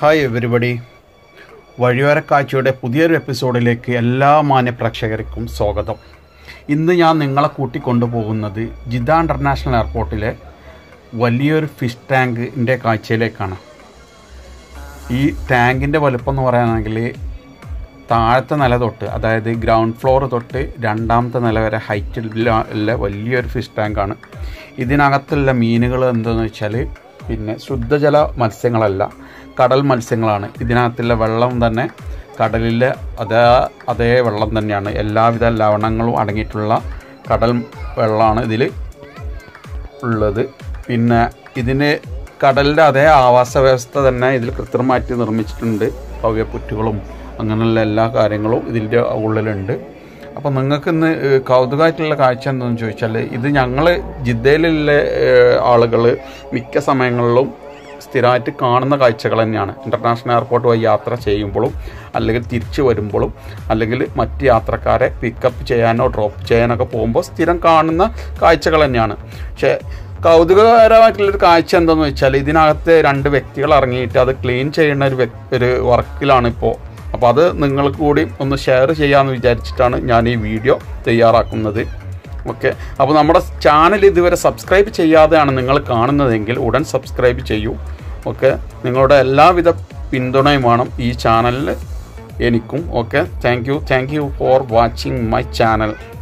hi everybody വഴിയോരക്കാഴ്ചയുടെ പുതിയൊരു എപ്പിസോഡിലേക്ക് എല്ലാ മാന്യ പ്രേക്ഷകർക്കും സ്വാഗതം ഇന്ന് ഞാൻ നിങ്ങളെ കൂട്ടിക്കൊണ്ടുപോകുന്നത് ജിദ്ദ ഇൻ്റർനാഷണൽ എയർപോർട്ടിലെ വലിയൊരു ഫിഷ് ടാങ്കിൻ്റെ കാഴ്ചയിലേക്കാണ് ഈ ടാങ്കിൻ്റെ വലുപ്പം എന്ന് പറയുകയാണെങ്കിൽ താഴത്തെ നില തൊട്ട് അതായത് ഗ്രൗണ്ട് ഫ്ലോർ തൊട്ട് രണ്ടാമത്തെ നില വരെ ഹൈറ്റിലുള്ള വലിയൊരു ഫിഷ് ടാങ്കാണ് ഇതിനകത്തുള്ള മീനുകൾ എന്താണെന്ന് വെച്ചാൽ പിന്നെ ശുദ്ധജല മത്സ്യങ്ങളല്ല കടൽ മത്സ്യങ്ങളാണ് ഇതിനകത്തുള്ള വെള്ളം തന്നെ കടലിലെ അതേ അതേ വെള്ളം തന്നെയാണ് എല്ലാവിധ ലവണങ്ങളും അടങ്ങിയിട്ടുള്ള കടൽ വെള്ളമാണ് ഇതിൽ ഉള്ളത് പിന്നെ ഇതിന് കടലിൻ്റെ അതേ ആവാസ വ്യവസ്ഥ തന്നെ ഇതിൽ കൃത്രിമമായിട്ട് നിർമ്മിച്ചിട്ടുണ്ട് ഭവ്യപ്പുറ്റുകളും അങ്ങനെയുള്ള എല്ലാ കാര്യങ്ങളും ഇതിൻ്റെ ഉള്ളിലുണ്ട് അപ്പോൾ നിങ്ങൾക്ക് ഇന്ന് കൗതുകമായിട്ടുള്ള കാഴ്ച എന്താണെന്ന് ചോദിച്ചാൽ ഇത് ഞങ്ങൾ ജിദ്ദയിലുള്ള ആളുകൾ മിക്ക സമയങ്ങളിലും സ്ഥിരമായിട്ട് കാണുന്ന കാഴ്ചകൾ തന്നെയാണ് ഇൻ്റർനാഷണൽ എയർപോർട്ട് വഴി യാത്ര ചെയ്യുമ്പോഴും അല്ലെങ്കിൽ തിരിച്ചു വരുമ്പോഴും അല്ലെങ്കിൽ മറ്റ് യാത്രക്കാരെ പിക്കപ്പ് ചെയ്യാനോ ഡ്രോപ്പ് ചെയ്യാനൊക്കെ പോകുമ്പോൾ സ്ഥിരം കാണുന്ന കാഴ്ചകൾ തന്നെയാണ് പക്ഷേ കൗതുകകരമായിട്ടുള്ളൊരു കാഴ്ച എന്താണെന്ന് വെച്ചാൽ ഇതിനകത്ത് രണ്ട് വ്യക്തികൾ ഇറങ്ങിയിട്ട് അത് ക്ലീൻ ചെയ്യുന്ന ഒരു വ്യക് ഒരു വർക്കിലാണ് ഇപ്പോൾ അപ്പോൾ അത് നിങ്ങൾക്ക് കൂടി ഒന്ന് ഷെയർ ചെയ്യാമെന്ന് വിചാരിച്ചിട്ടാണ് ഞാൻ ഈ വീഡിയോ തയ്യാറാക്കുന്നത് ഓക്കെ അപ്പോൾ നമ്മുടെ ചാനൽ ഇതുവരെ സബ്സ്ക്രൈബ് ചെയ്യാതെയാണ് നിങ്ങൾ കാണുന്നതെങ്കിൽ ഉടൻ സബ്സ്ക്രൈബ് ചെയ്യൂ ഓക്കെ നിങ്ങളുടെ എല്ലാവിധ പിന്തുണയും വേണം ഈ ചാനലിൽ എനിക്കും okay thank you thank you for watching my channel